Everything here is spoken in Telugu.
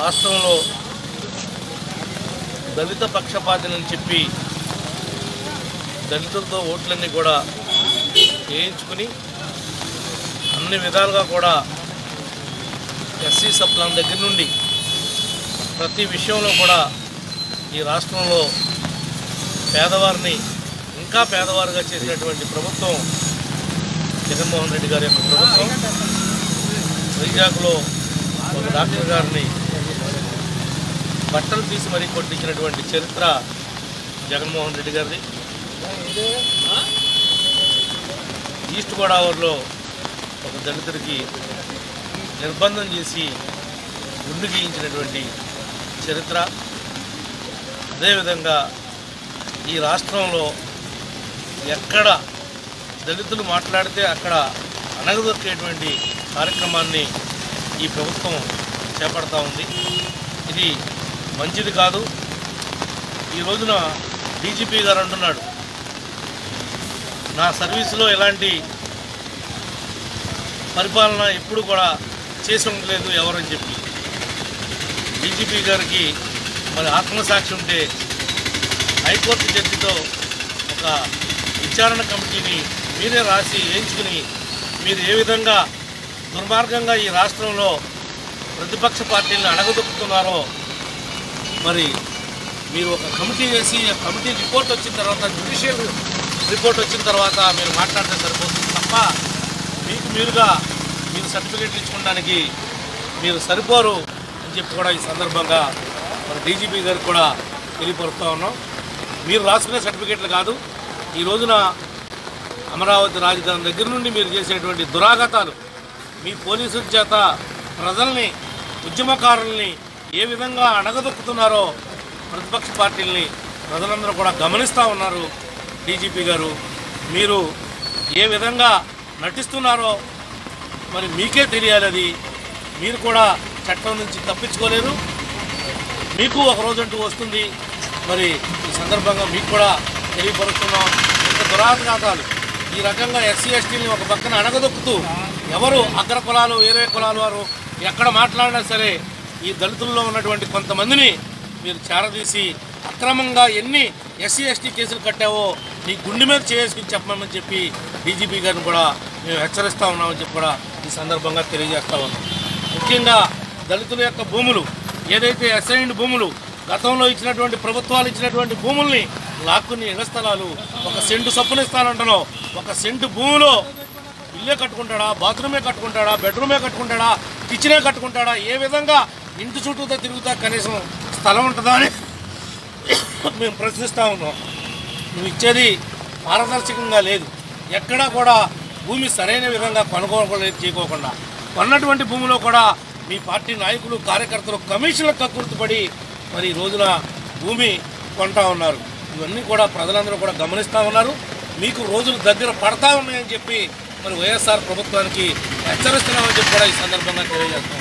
రాష్ట్రంలో దళిత పక్షపాతిని చెప్పి దళితులతో ఓట్లన్నీ కూడా వేయించుకుని అన్ని విధాలుగా కూడా ఎస్సీ సప్లాన్ దగ్గర నుండి ప్రతి విషయంలో కూడా ఈ రాష్ట్రంలో పేదవారిని ఇంకా పేదవారుగా చేసినటువంటి ప్రభుత్వం జగన్మోహన్ రెడ్డి గారి యొక్క ప్రభుత్వం వైజాగ్లో ఒక డాక్టర్ గారిని బట్టలు తీసి మరీ కొట్టించినటువంటి చరిత్ర జగన్మోహన్ రెడ్డి గారిది ఈస్ట్ గోదావరిలో ఒక దళితుడికి నిర్బంధం చేసి గుండు గీయించినటువంటి చరిత్ర అదేవిధంగా ఈ రాష్ట్రంలో ఎక్కడ దళితులు మాట్లాడితే అక్కడ అణగదొక్కేటువంటి కార్యక్రమాన్ని ఈ ప్రభుత్వం చేపడతా ఉంది ఇది మంచిది కాదు ఈ రోజున డీజీపీ గారు అంటున్నాడు నా సర్వీసులో ఎలాంటి పరిపాలన ఎప్పుడు కూడా చేసి ఉండలేదు ఎవరని చెప్పి డీజీపీ గారికి మరి ఆత్మసాక్షి ఉంటే హైకోర్టు జడ్జితో ఒక విచారణ కమిటీని మీరే రాసి వేయించుకుని మీరు ఏ విధంగా దుర్మార్గంగా ఈ రాష్ట్రంలో ప్రతిపక్ష పార్టీలను అణగదొక్కుతున్నారో మరి మీరు ఒక కమిటీ వేసి ఆ కమిటీ రిపోర్ట్ వచ్చిన తర్వాత జ్యుడిషియల్ రిపోర్ట్ వచ్చిన తర్వాత మీరు మాట్లాడితే సరిపోతుంది తప్ప మీకు మీరుగా మీరు సర్టిఫికేట్లు ఇచ్చుకోవడానికి మీరు సరిపోరు అని చెప్పి కూడా ఈ సందర్భంగా మరి డీజీపీ గారికి కూడా తెలియపరుస్తూ ఉన్నాం మీరు రాసుకునే సర్టిఫికేట్లు కాదు ఈ రోజున అమరావతి రాజధాని దగ్గర నుండి మీరు చేసేటువంటి దురాఘాతాలు మీ పోలీసుల చేత ప్రజల్ని ఉద్యమకారుల్ని ఏ విధంగా అణగదొక్కుతున్నారో ప్రతిపక్ష పార్టీల్ని ప్రజలందరూ కూడా గమనిస్తూ ఉన్నారు డీజీపీ గారు మీరు ఏ విధంగా నటిస్తున్నారో మరి మీకే తెలియాలి అది మీరు కూడా చట్టం నుంచి తప్పించుకోలేరు మీకు ఒక రోజంటూ వస్తుంది మరి ఈ సందర్భంగా మీకు కూడా తెలియపరుస్తున్నాం ఇంత దురాఘాతాలు ఈ రకంగా ఎస్సీ ఎస్టీని ఒక పక్కన అణగదొక్కుతూ ఎవరు అగ్ర కులాలు వేరే కులాలు వారు ఎక్కడ మాట్లాడినా సరే ఈ దళితుల్లో ఉన్నటువంటి కొంతమందిని మీరు చేరదీసి అక్రమంగా ఎన్ని ఎస్సీ ఎస్టీ కేసులు కట్టావో నీ గుండె మీద చేసుకుని చెప్పమని చెప్పి డీజీపీ గారిని కూడా మేము హెచ్చరిస్తా ఉన్నామని చెప్పి కూడా ఈ సందర్భంగా తెలియజేస్తా ఉన్నాం ముఖ్యంగా దళితుల యొక్క భూములు ఏదైతే అసైన్డ్ భూములు గతంలో ఇచ్చినటువంటి ప్రభుత్వాలు ఇచ్చినటువంటి భూముల్ని లాక్కుని ఇళ్ల స్థలాలు ఒక సెంటు సొప్పున ఇస్తానంటున్నావు ఒక సెంటు భూమిలో ఇల్లే కట్టుకుంటాడా బాత్రూమే కట్టుకుంటాడా బెడ్రూమే కట్టుకుంటాడా కిచెనే కట్టుకుంటాడా ఏ విధంగా ఇంటి చుట్టూతో తిరుగుతా కనీసం స్థలం ఉంటుందా అని మేము ప్రశ్నిస్తూ ఉన్నాం నువ్వు ఇచ్చేది పారదర్శకంగా లేదు ఎక్కడా కూడా భూమి సరైన విధంగా కొనుగోలు చేయకోకుండా కొన్నటువంటి భూమిలో కూడా మీ పార్టీ నాయకులు కార్యకర్తలు కమిషన్లకు కక్కుర్తిపడి మరి ఈ రోజున భూమి కొంటా ఉన్నారు ఇవన్నీ కూడా ప్రజలందరూ కూడా గమనిస్తూ ఉన్నారు మీకు రోజులు దగ్గర పడతా ఉన్నాయని చెప్పి మరి వైఎస్ఆర్ ప్రభుత్వానికి హెచ్చరిస్తున్నామని చెప్పి కూడా ఈ సందర్భంగా తెలియజేస్తాం